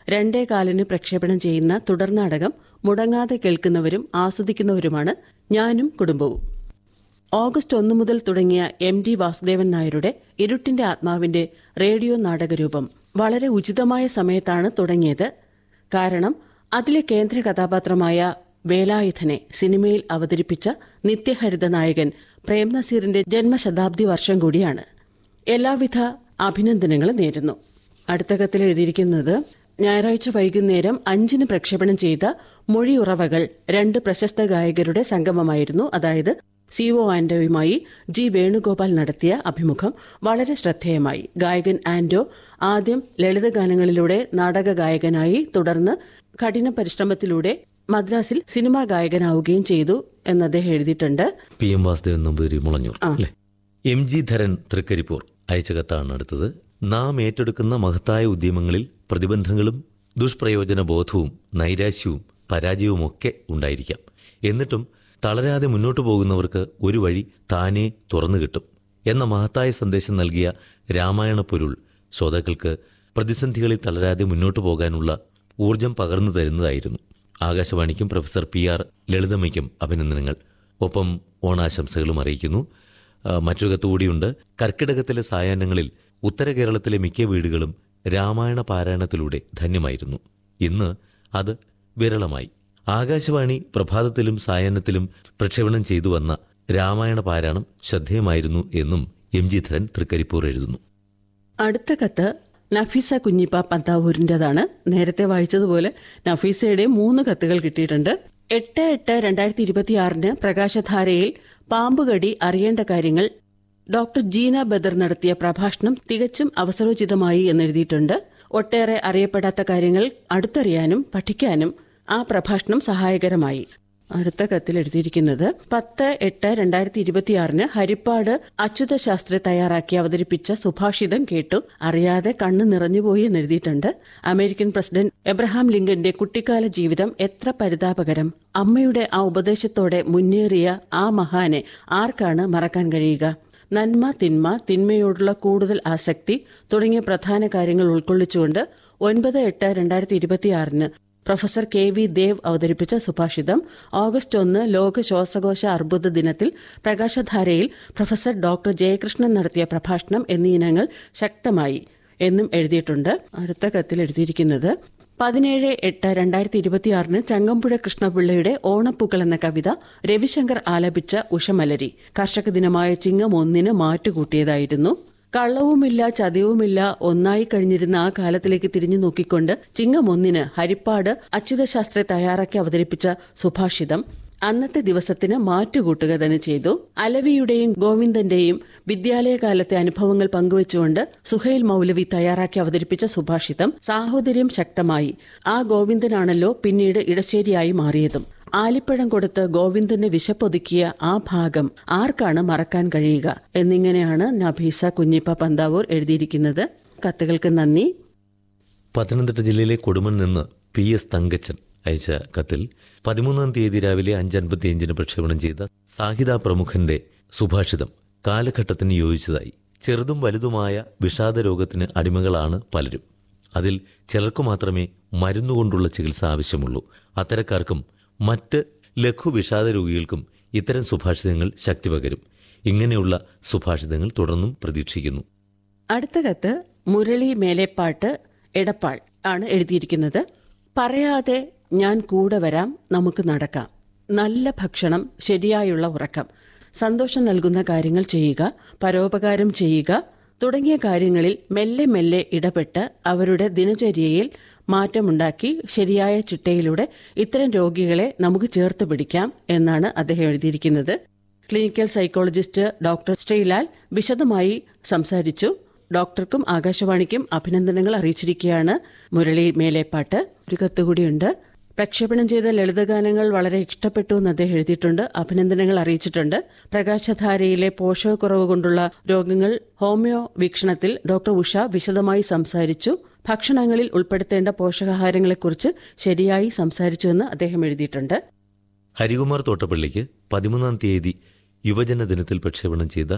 രണ്ടേ കാലിന് പ്രക്ഷേപണം ചെയ്യുന്ന തുടർനാടകം മുടങ്ങാതെ കേൾക്കുന്നവരും ആസ്വദിക്കുന്നവരുമാണ് ഞാനും കുടുംബവും ഓഗസ്റ്റ് ഒന്ന് മുതൽ തുടങ്ങിയ എം ഡി വാസുദേവൻ നായരുടെ ഇരുട്ടിന്റെ ആത്മാവിന്റെ റേഡിയോ നാടകരൂപം വളരെ ഉചിതമായ സമയത്താണ് തുടങ്ങിയത് കാരണം അതിലെ കേന്ദ്ര കഥാപാത്രമായ വേലായുധനെ സിനിമയിൽ അവതരിപ്പിച്ച നിത്യഹരിത നായകൻ പ്രേം നസീറിന്റെ ജന്മശതാബ്ദി വർഷം കൂടിയാണ് എല്ലാവിധ അഭിനന്ദനങ്ങളും നേരുന്നു അടുത്ത കത്തിൽ എഴുതിയിരിക്കുന്നത് ഞായറാഴ്ച വൈകുന്നേരം അഞ്ചിന് പ്രക്ഷേപണം ചെയ്ത മൊഴിയുറവകൾ രണ്ട് പ്രശസ്ത ഗായകരുടെ സംഗമമായിരുന്നു അതായത് സി ഒ ആന്റോയുമായി ജി വേണുഗോപാൽ നടത്തിയ അഭിമുഖം വളരെ ശ്രദ്ധേയമായി ഗായകൻ ആന്റോ ആദ്യം ലളിതഗാനങ്ങളിലൂടെ നാടക ഗായകനായി തുടർന്ന് കഠിന പരിശ്രമത്തിലൂടെ മദ്രാസിൽ സിനിമാ ഗായകനാവുകയും ചെയ്തു എന്ന് അദ്ദേഹം എഴുതിയിട്ടുണ്ട് പി എം വാസുദേവൻ നമ്പൂതിരി മുളഞ്ഞൂർ അല്ലേ എം ജി ധരൻ തൃക്കരിപ്പൂർ അയച്ച കത്താണ് അടുത്തത് നാം ഏറ്റെടുക്കുന്ന മഹത്തായ ഉദ്യമങ്ങളിൽ പ്രതിബന്ധങ്ങളും ദുഷ്പ്രയോജന ബോധവും നൈരാശ്യവും പരാജയവുമൊക്കെ ഉണ്ടായിരിക്കാം എന്നിട്ടും തളരാതെ മുന്നോട്ടു പോകുന്നവർക്ക് ഒരു വഴി താനേ തുറന്നു കിട്ടും എന്ന മഹത്തായ സന്ദേശം നൽകിയ രാമായണ പൊരുൾ ശ്രോതാക്കൾക്ക് പ്രതിസന്ധികളിൽ തളരാതെ മുന്നോട്ടു പോകാനുള്ള ഊർജം പകർന്നു തരുന്നതായിരുന്നു ആകാശവാണിക്കും പ്രൊഫസർ പി ആർ ലളിതമ്മയ്ക്കും അഭിനന്ദനങ്ങൾ ഒപ്പം ഓണാശംസകളും അറിയിക്കുന്നു ആ, മറ്റൊരു കത്ത് കൂടിയുണ്ട് കർക്കിടകത്തിലെ സായാഹ്നങ്ങളിൽ ഉത്തര കേരളത്തിലെ മിക്ക വീടുകളും രാമായണ പാരായണത്തിലൂടെ ധന്യമായിരുന്നു ഇന്ന് അത് വിരളമായി ആകാശവാണി പ്രഭാതത്തിലും സായാഹ്നത്തിലും പ്രക്ഷേപണം ചെയ്തു വന്ന രാമായണ പാരായണം ശ്രദ്ധേയമായിരുന്നു എന്നും എം ജി ധരൻ തൃക്കരിപ്പൂർ എഴുതുന്നു അടുത്ത കത്ത് നഫീസ കുഞ്ഞിപ്പ പന്താവൂരിൻ്റെതാണ് നേരത്തെ വായിച്ചതുപോലെ നഫീസയുടെ മൂന്ന് കത്തുകൾ കിട്ടിയിട്ടുണ്ട് എട്ട് എട്ട് രണ്ടായിരത്തി ഇരുപത്തിയാറിന് പ്രകാശധാരയിൽ പാമ്പുകടി അറിയേണ്ട കാര്യങ്ങൾ ഡോക്ടർ ജീന ബദർ നടത്തിയ പ്രഭാഷണം തികച്ചും അവസരോചിതമായി എന്നെഴുതിയിട്ടുണ്ട് ഒട്ടേറെ അറിയപ്പെടാത്ത കാര്യങ്ങൾ അടുത്തറിയാനും പഠിക്കാനും ആ പ്രഭാഷണം സഹായകരമായി അടുത്ത കത്തിൽ എഴുതിയിരിക്കുന്നത് പത്ത് എട്ട് രണ്ടായിരത്തി ഇരുപത്തിയാറിന് ഹരിപ്പാട് അച്യുത ശാസ്ത്രി തയ്യാറാക്കി അവതരിപ്പിച്ച സുഭാഷിതം കേട്ടു അറിയാതെ കണ്ണ് നിറഞ്ഞുപോയി എന്ന് എഴുതിയിട്ടുണ്ട് അമേരിക്കൻ പ്രസിഡന്റ് എബ്രഹാം ലിങ്കന്റെ കുട്ടിക്കാല ജീവിതം എത്ര പരിതാപകരം അമ്മയുടെ ആ ഉപദേശത്തോടെ മുന്നേറിയ ആ മഹാനെ ആർക്കാണ് മറക്കാൻ കഴിയുക നന്മ തിന്മ തിന്മയോടുള്ള കൂടുതൽ ആസക്തി തുടങ്ങിയ പ്രധാന കാര്യങ്ങൾ ഉൾക്കൊള്ളിച്ചുകൊണ്ട് ഒൻപത് എട്ട് രണ്ടായിരത്തി ഇരുപത്തിയാറിന് പ്രൊഫസർ കെ വി ദേവ് അവതരിപ്പിച്ച സുഭാഷിതം ഓഗസ്റ്റ് ഒന്ന് ലോക ശ്വാസകോശ അർബുദ ദിനത്തിൽ പ്രകാശധാരയിൽ പ്രൊഫസർ ഡോക്ടർ ജയകൃഷ്ണൻ നടത്തിയ പ്രഭാഷണം എന്നീ ഇനങ്ങൾ ശക്തമായി എന്നും എഴുതിയിട്ടുണ്ട് അടുത്ത കത്തിൽ എഴുതിയിരിക്കുന്നത് പതിനേഴ് എട്ട് രണ്ടായിരത്തി ഇരുപത്തിയാറിന് ചങ്ങമ്പുഴ കൃഷ്ണപിള്ളയുടെ ഓണപ്പൂക്കൾ എന്ന കവിത രവിശങ്കർ ആലപിച്ച ഉഷമലരി കർഷക ദിനമായ ചിങ്ങം ഒന്നിന് മാറ്റുകൂട്ടിയതായിരുന്നു കള്ളവുമില്ല ചതിവുമില്ല ഒന്നായി കഴിഞ്ഞിരുന്ന ആ കാലത്തിലേക്ക് തിരിഞ്ഞു നോക്കിക്കൊണ്ട് ചിങ്ങം ഒന്നിന് ഹരിപ്പാട് അച്യുതശാസ്ത്രി തയ്യാറാക്കി അവതരിപ്പിച്ച സുഭാഷിതം അന്നത്തെ ദിവസത്തിന് മാറ്റുകൂട്ടുക തന്നെ ചെയ്തു അലവിയുടെയും ഗോവിന്ദന്റെയും വിദ്യാലയകാലത്തെ അനുഭവങ്ങൾ പങ്കുവച്ചുകൊണ്ട് സുഹൈൽ മൗലവി തയ്യാറാക്കി അവതരിപ്പിച്ച സുഭാഷിതം സാഹോദര്യം ശക്തമായി ആ ഗോവിന്ദനാണല്ലോ പിന്നീട് ഇടശ്ശേരിയായി മാറിയതും ആലിപ്പഴം കൊടുത്ത് ഗോവിന്ദനെ വിശപ്പൊതുക്കിയ ആ ഭാഗം ആർക്കാണ് മറക്കാൻ കഴിയുക എന്നിങ്ങനെയാണ് നഭീസ കുഞ്ഞിപ്പ പന്താവൂർ എഴുതിയിരിക്കുന്നത് കത്തുകൾക്ക് നന്ദി പത്തനംതിട്ട ജില്ലയിലെ കൊടുമൺ നിന്ന് പി എസ് തങ്കച്ചൻ അയച്ച കത്തിൽ പതിമൂന്നാം തീയതി രാവിലെ അഞ്ച് അൻപത്തിയഞ്ചിന് പ്രക്ഷേപണം ചെയ്ത സാഹിത പ്രമുഖന്റെ സുഭാഷിതം കാലഘട്ടത്തിന് യോജിച്ചതായി ചെറുതും വലുതുമായ വിഷാദ രോഗത്തിന് അടിമകളാണ് പലരും അതിൽ ചിലർക്കു മാത്രമേ മരുന്നുകൊണ്ടുള്ള ചികിത്സ ആവശ്യമുള്ളൂ അത്തരക്കാർക്കും മറ്റ് ലഘു വിഷാദ രോഗികൾക്കും ഇത്തരം സുഭാഷിതങ്ങൾ ശക്തി പകരും ഇങ്ങനെയുള്ള സുഭാഷിതങ്ങൾ തുടർന്നും പ്രതീക്ഷിക്കുന്നു അടുത്ത കത്ത് മുരളി മേലേപ്പാട്ട് എടപ്പാൾ ആണ് എഴുതിയിരിക്കുന്നത് പറയാതെ ഞാൻ കൂടെ വരാം നമുക്ക് നടക്കാം നല്ല ഭക്ഷണം ശരിയായുള്ള ഉറക്കം സന്തോഷം നൽകുന്ന കാര്യങ്ങൾ ചെയ്യുക പരോപകാരം ചെയ്യുക തുടങ്ങിയ കാര്യങ്ങളിൽ മെല്ലെ മെല്ലെ ഇടപെട്ട് അവരുടെ ദിനചര്യയിൽ മാറ്റമുണ്ടാക്കി ശരിയായ ചിട്ടയിലൂടെ ഇത്തരം രോഗികളെ നമുക്ക് ചേർത്ത് പിടിക്കാം എന്നാണ് അദ്ദേഹം എഴുതിയിരിക്കുന്നത് ക്ലിനിക്കൽ സൈക്കോളജിസ്റ്റ് ഡോക്ടർ ശ്രീലാൽ വിശദമായി സംസാരിച്ചു ഡോക്ടർക്കും ആകാശവാണിക്കും അഭിനന്ദനങ്ങൾ അറിയിച്ചിരിക്കുകയാണ് മുരളി മേലേപ്പാട്ട് ഒരു കത്തുകൂടിയുണ്ട് പ്രക്ഷേപണം ചെയ്ത ലളിതഗാനങ്ങൾ വളരെ ഇഷ്ടപ്പെട്ടു എന്ന് അദ്ദേഹം എഴുതിയിട്ടുണ്ട് അഭിനന്ദനങ്ങൾ അറിയിച്ചിട്ടുണ്ട് പ്രകാശധാരയിലെ പോഷകക്കുറവ് കൊണ്ടുള്ള രോഗങ്ങൾ ഹോമിയോ വീക്ഷണത്തിൽ ഡോക്ടർ ഉഷ വിശദമായി സംസാരിച്ചു ഭക്ഷണങ്ങളിൽ ഉൾപ്പെടുത്തേണ്ട പോഷകാഹാരങ്ങളെക്കുറിച്ച് ശരിയായി സംസാരിച്ചുവെന്ന് അദ്ദേഹം എഴുതിയിട്ടുണ്ട് ഹരികുമാർ തോട്ടപ്പള്ളിക്ക് പതിമൂന്നാം തീയതി യുവജന ദിനത്തിൽ പ്രക്ഷേപണം ചെയ്ത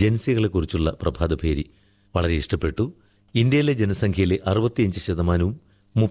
ജൻസികളെക്കുറിച്ചുള്ള പ്രഭാതഭേരി വളരെ ഇഷ്ടപ്പെട്ടു ഇന്ത്യയിലെ ജനസംഖ്യയിലെ അറുപത്തിയഞ്ച് ശതമാനവും